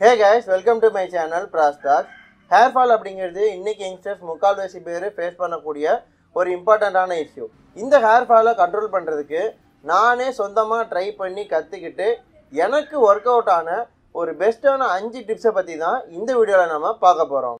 hey guys welcome to my channel ப்ராஸ்டாக் hair fall அப்படிங்கிறது இன்னைக்கு யங்ஸ்டர்ஸ் முக்கால்வாசி பேர் ஃபேஸ் பண்ணக்கூடிய ஒரு இம்பார்ட்டண்ட்டான இஷ்யூ இந்த ஹேர் ஃபாலை கண்ட்ரோல் பண்ணுறதுக்கு நானே சொந்தமாக ட்ரை பண்ணி கற்றுக்கிட்டு எனக்கு ஒர்க் அவுட் ஆன ஒரு பெஸ்ட்டான அஞ்சு டிப்ஸை பற்றி தான் இந்த வீடியோவில் நம்ம பார்க்க போகிறோம்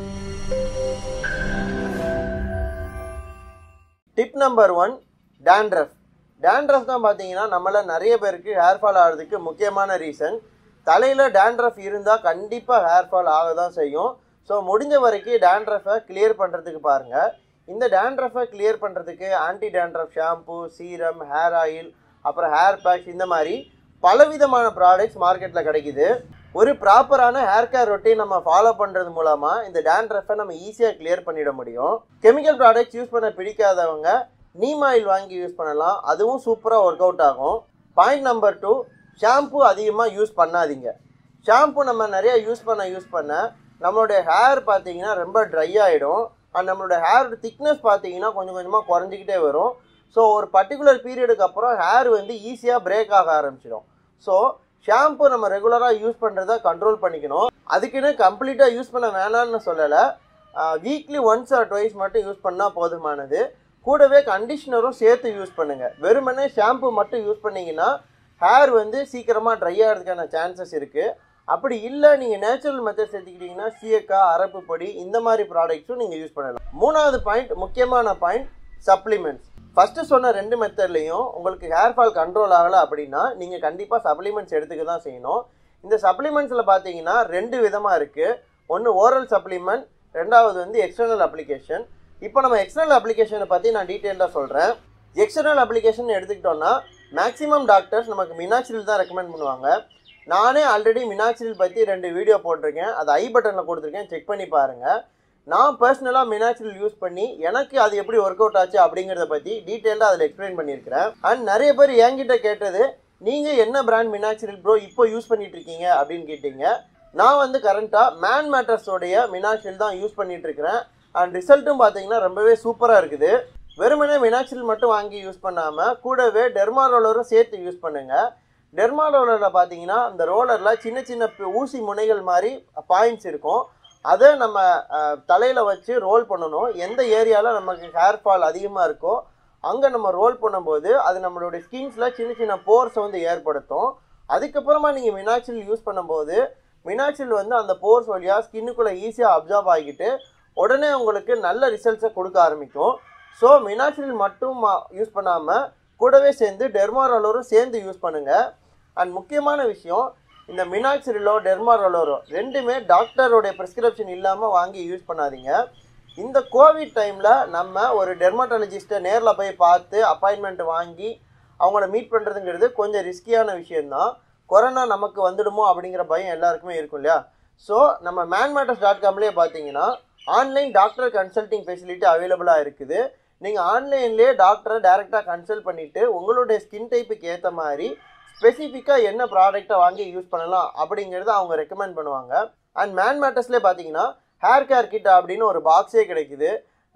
tip number one dandruff dandruff தான் பார்த்தீங்கன்னா நம்மள நிறைய பேருக்கு ஹேர் ஃபால் ஆகிறதுக்கு முக்கியமான ரீசன் தலையில் டேண்ட்ரஃப் இருந்தால் கண்டிப்பாக ஹேர் ஃபால் ஆக தான் செய்யும் ஸோ முடிஞ்ச வரைக்கும் டேண்ட்ரஃபை கிளியர் பண்ணுறதுக்கு பாருங்கள் இந்த டேண்ட்ரஃபை கிளியர் பண்ணுறதுக்கு anti dandruff shampoo serum hair oil அப்புறம் ஹேர் பேக்ஸ் இந்த மாதிரி பலவிதமான ப்ராடக்ட்ஸ் மார்க்கெட்டில் கிடைக்குது ஒரு ப்ராப்பரான ஹேர் கேர் ரொட்டீன் நம்ம ஃபாலோ பண்ணுறது மூலமாக இந்த டேண்ட்ரஃபை நம்ம ஈஸியாக கிளியர் பண்ணிட முடியும் கெமிக்கல் ப்ராடக்ட்ஸ் யூஸ் பண்ண பிடிக்காதவங்க நீம் ஆயில் வாங்கி யூஸ் பண்ணலாம் அதுவும் சூப்பராக ஒர்க் அவுட் ஆகும் பாயிண்ட் நம்பர் டூ ஷாம்பு அதிகமாக யூஸ் பண்ணாதீங்க ஷாம்பு நம்ம நிறைய யூஸ் பண்ண யூஸ் பண்ண நம்மளுடைய ஹேர் பார்த்தீங்கன்னா ரொம்ப ட்ரை ஆகிடும் அண்ட் நம்மளோட ஹேர் திக்னஸ் பார்த்தீங்கன்னா கொஞ்சம் கொஞ்சமாக குறைஞ்சிக்கிட்டே வரும் ஸோ ஒரு பர்டிகுலர் பீரியடுக்கு அப்புறம் ஹேர் வந்து ஈஸியாக பிரேக் ஆக ஆரம்பிச்சிடும் ஸோ ஷாம்பு நம்ம ரெகுலராக யூஸ் பண்ணுறத கண்ட்ரோல் பண்ணிக்கணும் அதுக்குன்னு கம்ப்ளீட்டாக யூஸ் பண்ண வேணாம்னு சொல்லலை வீக்லி ஒன்ஸ் ஆர் டுவைஸ் மட்டும் யூஸ் பண்ணால் போதுமானது கூடவே கண்டிஷ்னரும் சேர்த்து யூஸ் பண்ணுங்கள் வெறுமனே ஷாம்பு மட்டும் யூஸ் பண்ணீங்கன்னா ஹேர் வந்து சீக்கிரமாக ட்ரை ஆகிறதுக்கான சான்சஸ் இருக்குது அப்படி இல்லை நீங்கள் நேச்சுரல் மெத்தட்ஸ் எடுத்துக்கிட்டிங்கன்னா சீயக்காய் அரப்பு பொடி இந்த மாதிரி ப்ராடக்ட்ஸும் நீங்கள் யூஸ் பண்ணலாம் மூணாவது பாயிண்ட் முக்கியமான பாயிண்ட் சப்ளிமெண்ட்ஸ் ஃபஸ்ட்டு சொன்ன ரெண்டு மெத்தட்லையும் உங்களுக்கு ஹேர் ஃபால் கண்ட்ரோல் ஆகலை அப்படின்னா நீங்கள் கண்டிப்பாக சப்ளிமெண்ட்ஸ் எடுத்துக்க தான் செய்யணும் இந்த சப்ளிமெண்ட்ஸில் பார்த்தீங்கன்னா ரெண்டு விதமாக இருக்குது ஒன்று ஓரல் சப்ளிமெண்ட் ரெண்டாவது வந்து எக்ஸ்டர்னல் அப்ளிகேஷன் இப்போ நம்ம எக்ஸ்டர்னல் அப்ளிகேஷனை பற்றி நான் டீட்டெயிலாக சொல்கிறேன் எக்ஸ்டர்னல் அப்ளிகேஷன் எடுத்துக்கிட்டோன்னா மேக்ஸிமம் டாக்டர்ஸ் நமக்கு மினாக்சில் தான் ரெக்கமெண்ட் பண்ணுவாங்க நானே ஆல்ரெடி மினாக்சில் பற்றி ரெண்டு வீடியோ போட்டிருக்கேன் அது ஐ பட்டனில் கொடுத்துருக்கேன் செக் பண்ணி பாருங்கள் நான் பர்சனலாக மினாக்சில் யூஸ் பண்ணி எனக்கு அது எப்படி ஒர்க் அவுட் ஆச்சு அப்படிங்கிறத பற்றி டீட்டெயிலாக அதில் எக்ஸ்பிளைன் பண்ணியிருக்கிறேன் அண்ட் நிறைய பேர் என்கிட்ட கேட்டது நீங்கள் என்ன பிராண்ட் மினாக்சில் ப்ரோ இப்போ யூஸ் பண்ணிட்டு இருக்கீங்க அப்படின்னு கேட்டீங்க நான் வந்து கரண்ட்டாக மேன் மேட்டர்ஸோடைய மினாக்சில் தான் யூஸ் பண்ணிட்டு இருக்கிறேன் அண்ட் ரிசல்ட்டும் பார்த்தீங்கன்னா ரொம்பவே சூப்பராக இருக்குது வெறுமனே மினாக்சில் மட்டும் வாங்கி யூஸ் பண்ணாமல் கூடவே டெர்மா ரோலரும் சேர்த்து யூஸ் பண்ணுங்கள் டெர்மா ரோலரில் பார்த்தீங்கன்னா அந்த ரோலரில் சின்ன சின்ன பி- ஊசி முனைகள் மாதிரி பாயிண்ட்ஸ் இருக்கும் அதை நம்ம தலையில் வச்சு ரோல் பண்ணணும் எந்த ஏரியாவில் நமக்கு ஹேர் ஃபால் அதிகமாக இருக்கோ அங்கே நம்ம ரோல் பண்ணும்போது அது நம்மளுடைய ஸ்கின்ஸில் சின்ன சின்ன போர்ஸை வந்து ஏற்படுத்தும் அதுக்கப்புறமா நீங்கள் மினாக்சில் யூஸ் பண்ணும்போது மினாக்சில் வந்து அந்த போர்ஸ் வழியாக ஸ்கின்னுக்குள்ளே ஈஸியாக அப்சார்ப் ஆகிட்டு உடனே உங்களுக்கு நல்ல ரிசல்ட்ஸை கொடுக்க ஆரம்பிக்கும் ஸோ மினாக்சில் மட்டும் யூஸ் பண்ணாமல் கூடவே சேர்ந்து டெர்மாரோலரும் சேர்ந்து யூஸ் பண்ணுங்கள் அண்ட் முக்கியமான விஷயம் இந்த மினாக்சிரிலோ டெர்மாரோலரோ ரெண்டுமே டாக்டருடைய ப்ரிஸ்கிரிப்ஷன் இல்லாமல் வாங்கி யூஸ் பண்ணாதீங்க இந்த கோவிட் டைமில் நம்ம ஒரு டெர்மட்டாலஜிஸ்ட்டை நேரில் போய் பார்த்து அப்பாயின்மெண்ட் வாங்கி அவங்கள மீட் பண்ணுறதுங்கிறது கொஞ்சம் ரிஸ்கியான விஷயம்தான் கொரோனா நமக்கு வந்துடுமோ அப்படிங்கிற பயம் எல்லாருக்குமே இருக்கும் இல்லையா ஸோ நம்ம மேன் மேட்டர்ஸ் டாட் காம்லேயே பார்த்தீங்கன்னா ஆன்லைன் டாக்டர் கன்சல்டிங் ஃபெசிலிட்டி அவைலபிளாக இருக்குது நீங்கள் ஆன்லைன்லேயே டாக்டரை டைரெக்டாக கன்சல்ட் பண்ணிவிட்டு உங்களுடைய ஸ்கின் டைப்புக்கு ஏற்ற மாதிரி ஸ்பெசிஃபிக்காக என்ன ப்ராடக்ட்டை வாங்கி யூஸ் பண்ணலாம் அப்படிங்கிறத அவங்க ரெக்கமெண்ட் பண்ணுவாங்க அண்ட் மேன் மேட்டர்ஸ்லேயே பார்த்தீங்கன்னா ஹேர் கேர் கிட் அப்படின்னு ஒரு பாக்ஸே கிடைக்குது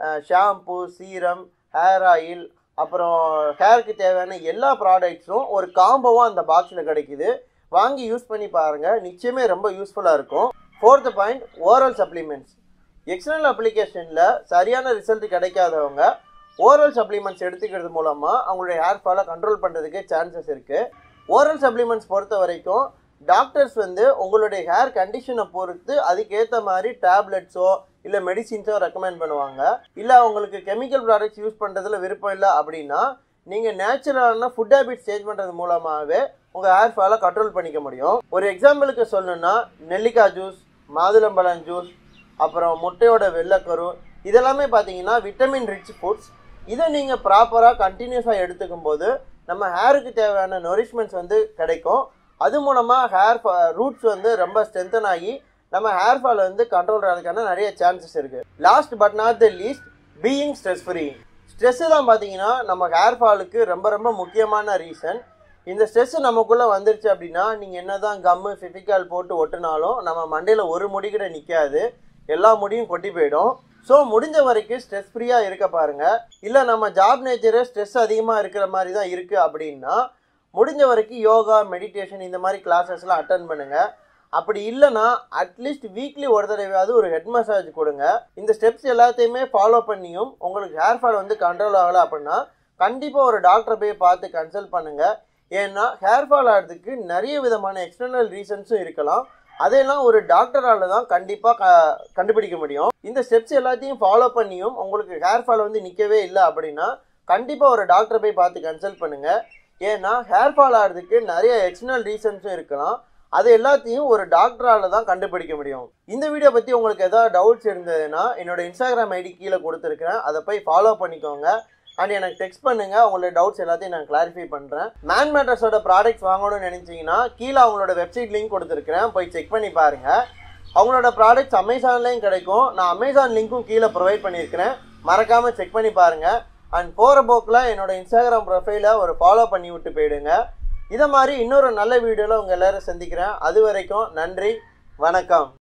ஷாம்பு சீரம் ஹேர் ஆயில் அப்புறம் ஹேருக்கு தேவையான எல்லா ப்ராடக்ட்ஸும் ஒரு காம்போவாக அந்த பாக்ஸில் கிடைக்குது வாங்கி யூஸ் பண்ணி பாருங்கள் நிச்சயமே ரொம்ப யூஸ்ஃபுல்லாக இருக்கும் fourth point oral supplements external அப்ளிகேஷனில் சரியான ரிசல்ட் கிடைக்காதவங்க ஓரல் சப்ளிமெண்ட்ஸ் எடுத்துக்கிறது மூலமாக அவங்களுடைய ஹேர் ஃபாலை கண்ட்ரோல் பண்ணுறதுக்கு சான்சஸ் இருக்குது ஓரல் சப்ளிமெண்ட்ஸ் பொறுத்த வரைக்கும் டாக்டர்ஸ் வந்து உங்களுடைய ஹேர் கண்டிஷனை பொறுத்து அதுக்கேற்ற மாதிரி டேப்லெட்ஸோ இல்லை மெடிசின்ஸோ ரெக்கமெண்ட் பண்ணுவாங்க இல்லை உங்களுக்கு கெமிக்கல் ப்ராடக்ட்ஸ் யூஸ் பண்ணுறதுல விருப்பம் இல்லை அப்படின்னா நீங்கள் நேச்சுரலான ஃபுட் ஹேபிட்ஸ் சேஞ்ச் பண்ணுறது மூலமாகவே உங்கள் ஹேர் ஃபாலை கண்ட்ரோல் பண்ணிக்க முடியும் ஒரு எக்ஸாம்பிளுக்கு சொல்லணும்னா நெல்லிக்காய் ஜூஸ் மாதுளம்பழம் ஜூஸ் அப்புறம் முட்டையோட வெள்ளைக்கரு இதெல்லாமே பார்த்தீங்கன்னா விட்டமின் ரிச் ஃபுட்ஸ் இதை நீங்கள் ப்ராப்பராக கண்டினியூஸாக எடுத்துக்கும் போது நம்ம ஹேருக்கு தேவையான நொரிஷ்மெண்ட்ஸ் வந்து கிடைக்கும் அது மூலமாக ஹேர் ரூட்ஸ் வந்து ரொம்ப ஸ்ட்ரென்தன் ஆகி நம்ம ஹேர் ஃபால் வந்து கண்ட்ரோல் ஆகிறதுக்கான நிறைய சான்சஸ் இருக்குது last but not the least being stress free stress தான் பார்த்தீங்கன்னா நம்ம ஹேர் ஃபாலுக்கு ரொம்ப ரொம்ப முக்கியமான ரீசன் இந்த ஸ்ட்ரெஸ் நமக்குள்ளே வந்துருச்சு அப்படின்னா நீங்கள் என்ன தான் கம்மு ஃபிஃபிகால் போட்டு ஒட்டினாலும் நம்ம மண்டையில் ஒரு முடி கூட நிற்காது எல்லா முடியும் கொட்டி போயிடும் ஸோ முடிஞ்ச வரைக்கும் ஸ்ட்ரெஸ் ஃப்ரீயாக இருக்க பாருங்க இல்லை நம்ம ஜாப் நேச்சரே ஸ்ட்ரெஸ் அதிகமாக இருக்கிற மாதிரி தான் இருக்குது அப்படின்னா முடிஞ்ச வரைக்கும் யோகா மெடிடேஷன் இந்த மாதிரி கிளாஸஸ்லாம் அட்டன் பண்ணுங்கள் அப்படி இல்லைன்னா அட்லீஸ்ட் வீக்லி ஒரு தடவையாவது ஒரு ஹெட் மசாஜ் கொடுங்க இந்த ஸ்டெப்ஸ் எல்லாத்தையுமே ஃபாலோ பண்ணியும் உங்களுக்கு ஹேர் ஃபால் வந்து கண்ட்ரோல் ஆகலை அப்படின்னா கண்டிப்பாக ஒரு டாக்டரை போய் பார்த்து கன்சல்ட் பண்ணுங்க ஏன்னா ஹேர் ஃபால் ஆகிறதுக்கு நிறைய விதமான எக்ஸ்டர்னல் ரீசன்ஸும் இருக்கலாம் அதையெல்லாம் ஒரு டாக்டரால தான் கண்டிப்பாக க கண்டுபிடிக்க முடியும் இந்த ஸ்டெப்ஸ் எல்லாத்தையும் ஃபாலோ பண்ணியும் உங்களுக்கு ஹேர் ஃபால் வந்து நிற்கவே இல்லை அப்படின்னா கண்டிப்பாக ஒரு டாக்டரை போய் பார்த்து கன்சல்ட் பண்ணுங்க ஏன்னா ஹேர் ஃபால் ஆகிறதுக்கு நிறைய எக்ஸ்டர்னல் ரீசன்ஸும் இருக்கலாம் அது எல்லாத்தையும் ஒரு டாக்டரால தான் கண்டுபிடிக்க முடியும் இந்த வீடியோ பற்றி உங்களுக்கு ஏதாவது டவுட்ஸ் இருந்ததுன்னா என்னோட இன்ஸ்டாகிராம் ஐடி கீழே கொடுத்துருக்கிறேன் அதை போய் ஃபாலோ பண்ணிக்கோங்க அண்ட் எனக்கு டெக்ஸ்ட் பண்ணுங்க உங்களோட டவுட்ஸ் எல்லாத்தையும் நான் கிளாரிஃபை பண்ணுறேன் மேன் மேட்டர்ஸோட ப்ராடக்ட்ஸ் வாங்கணும்னு நினைச்சீங்கன்னா கீழே அவங்களோட வெப்சைட் லிங்க் கொடுத்துருக்கிறேன் போய் செக் பண்ணி பாருங்க அவங்களோட ப்ராடக்ட்ஸ் அமேசான்லேயும் கிடைக்கும் நான் அமேசான் லிங்க்கும் கீழே ப்ரொவைட் பண்ணியிருக்கிறேன் மறக்காம செக் பண்ணி பாருங்க அண்ட் போகிற போக்கில் என்னோட இன்ஸ்டாகிராம் ப்ரொஃபைலை ஒரு ஃபாலோ பண்ணி விட்டு போயிடுங்க இதை மாதிரி இன்னொரு நல்ல வீடியோவில் உங்கள் எல்லாரும் சந்திக்கிறேன் அது வரைக்கும் நன்றி வணக்கம்